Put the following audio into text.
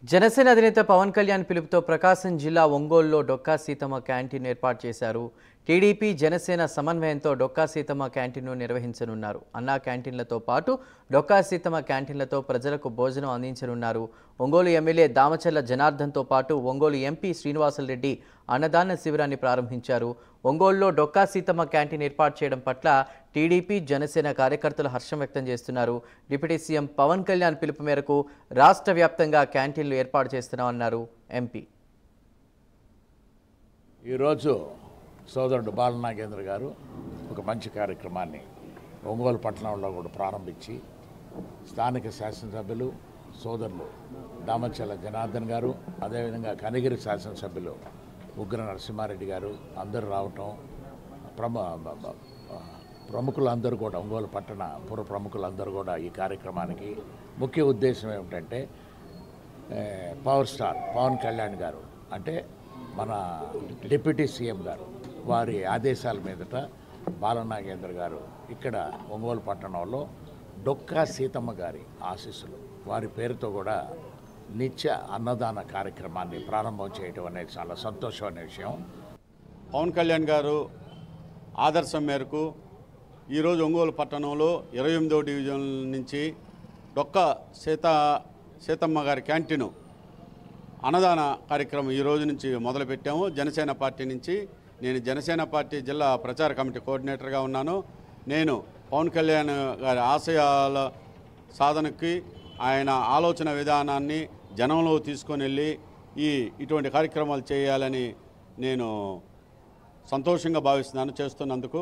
జనసేన అధినేత పవన్ కళ్యాణ్ పిలుపుతో ప్రకాశం జిల్లా ఒంగోలులో డొక్కా సీతమ్మ క్యాంటీన్ ఏర్పాటు చేశారు టీడీపీ జనసేన సమన్వయంతో డొక్కా సీతమ్మ క్యాంటీన్ను నిర్వహించనున్నారు అన్నా క్యాంటీన్లతో పాటు డొక్కా సీతమ్మ క్యాంటీన్లతో ప్రజలకు భోజనం అందించనున్నారు ఒంగోలు ఎమ్మెల్యే దామచర్ల జనార్దన్తో పాటు ఒంగోలు ఎంపీ శ్రీనివాసులరెడ్డి అన్నదాన శిబిరాన్ని ప్రారంభించారు ఒంగోలులో డొక్కా సీతమ్మ క్యాంటీన్ ఏర్పాటు చేయడం పట్ల టీడీపీ జనసేన కార్యకర్తలు హర్షం వ్యక్తం చేస్తున్నారు డిప్యూటీ సీఎం పవన్ కళ్యాణ్ పిలుపు మేరకు రాష్ట్ర వ్యాప్తంగా క్యాంటీన్లు ఏర్పాటు చేస్తున్నామన్నారు ఎంపీ ఈరోజు సోదరుడు బాలనాగేంద్ర గారు ఒక మంచి కార్యక్రమాన్ని ఒంగోలు పట్టణంలో కూడా ప్రారంభించి స్థానిక శాసనసభ్యులు సోదరులు దామచల్ల జనార్దన్ గారు అదేవిధంగా కనిగిరి శాసనసభ్యులు ఉగ్ర నరసింహారెడ్డి గారు అందరూ రావటం ప్రమ ప్రముఖులందరూ కూడా ఒంగోలు పట్టణ పుర ప్రముఖులందరూ కూడా ఈ కార్యక్రమానికి ముఖ్య ఉద్దేశం ఏమిటంటే ఏ, పవర్ స్టార్ పవన్ కళ్యాణ్ గారు అంటే మన డిప్యూటీ సీఎం గారు వారి ఆదేశాల మీదట బాలనాగేంద్ర గారు ఇక్కడ ఒంగోలు పట్టణంలో డొక్కా సీతమ్మ గారి ఆశీస్సులు వారి పేరుతో కూడా నిత్య అన్నదాన కార్యక్రమాన్ని ప్రారంభం చేయడం అనేది చాలా సంతోషమైన విషయం పవన్ కళ్యాణ్ గారు ఆదర్శం మేరకు ఈరోజు ఒంగోలు పట్టణంలో ఇరవై ఎనిమిదో డివిజన్ నుంచి డొక్క సీత సీతమ్మ గారి క్యాంటీను అన్నదాన కార్యక్రమం ఈ రోజు నుంచి మొదలుపెట్టాము జనసేన పార్టీ నుంచి నేను జనసేన పార్టీ జిల్లా ప్రచార కమిటీ కోఆర్డినేటర్గా ఉన్నాను నేను పవన్ కళ్యాణ్ గారి ఆశయాల సాధనకి ఆయన ఆలోచన విధానాన్ని జనంలో తీసుకొని వెళ్ళి ఈ ఇటువంటి కార్యక్రమాలు చేయాలని నేను సంతోషంగా భావిస్తున్నాను చేస్తున్నందుకు